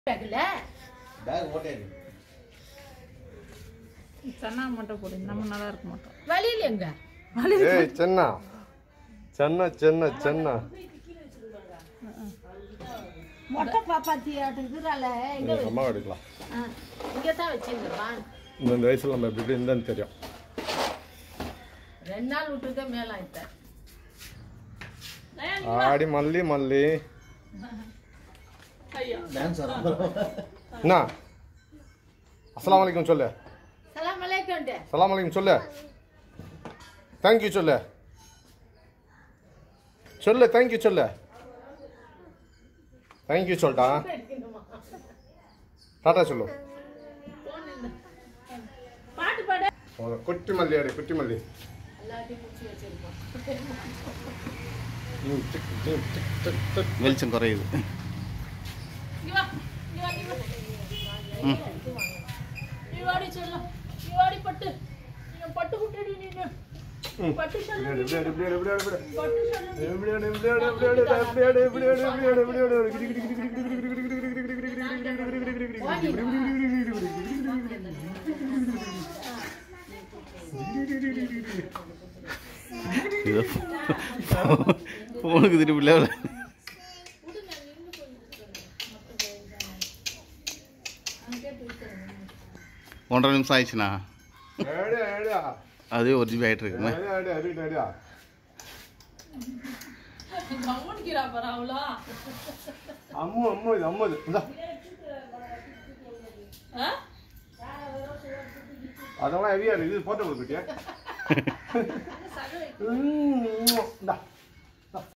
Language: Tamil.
பேக்ல பேக் ஓட்டே இருக்கு சன்னா மட்டும் போடு நம்ம நல்லா இருக்க மாட்டோம் வழியில் எங்க ஏய் சென்னா சென்னா சென்னா சென்னா மொட்டை பாப்பாத்தி ஆட்டுக்குறால எங்க எங்கள் அம்மா எடுக்கலாம் இங்கே தான் வச்சிருந்தப்பா இந்த இந்த வயசுல நம்ம எப்படி எப்படி இருந்தான்னு தெரியும் ரெண்டு நாள் விட்டுருக்க மேல ஆயிட்ட ஆடி மல்லி மல்லி டான்ஸ் ஆடுறோம் என்ன அஸ்ஸலாமு அலைக்கும் சொல்லு சலாம் அலைக்கம்ட்டு சலாம் அலைக்கும் சொல்லு தேங்க்யூ சொல்லு சொல்லு தேங்க்யூ சொல்லு தேங்க்யூ சொல்லிட்டா டாட்டா சொல்லு பாட்டு பாட அவ்வளோ குட்டி மல்லி அடி குட்டி மல்லி எல்லாத்தையும் முடிச்சு வச்சிருக்கோம் ம், tick, tick, tick, tick, tick. வெளிச்சம் குறையுது இங்க வா இங்க வா இங்க வா நீ வாடி சொல்லலாம் நீ வாடி பட்டு நீ பட்டு குட்டடி நீ பட்டு சொல்லு இப்படி அடி, இப்படி அடி, இப்படி அடி, இப்படி அடி. பட்டு சொல்லு இப்படி அடி, இப்படி அடி, இப்படி அடி, இப்படி அடி, இப்படி அடி, இப்படி அடி, இப்படி அடி, இப்படி அடி. கிடி, கிடி, கிடி, கிடி, கிடி, கிடி, கிடி, கிடி, கிடி, கிடி, கிடி, கிடி, கிடி, கிடி, கிடி, கிடி, கிடி. இது ஃபோனுக்கு திருப்பி இல்லை ஒன்றரை நிமிஷம் ஆயிடுச்சுண்ணா அடி, அடியா. அதுவே ஒரு ஜிபி ஆகிட்டு இருக்குண்ணே அடி, அடி, அடி, அடியா. கவனிக்கிறா பாரு அவ்வளோ அம்மு அம்மு இது அம்மு இது இந்தா. அதெல்லாம் ஹெவியா இருக்கு இது போட்டோ கொடுத்துட்டியா இந்தா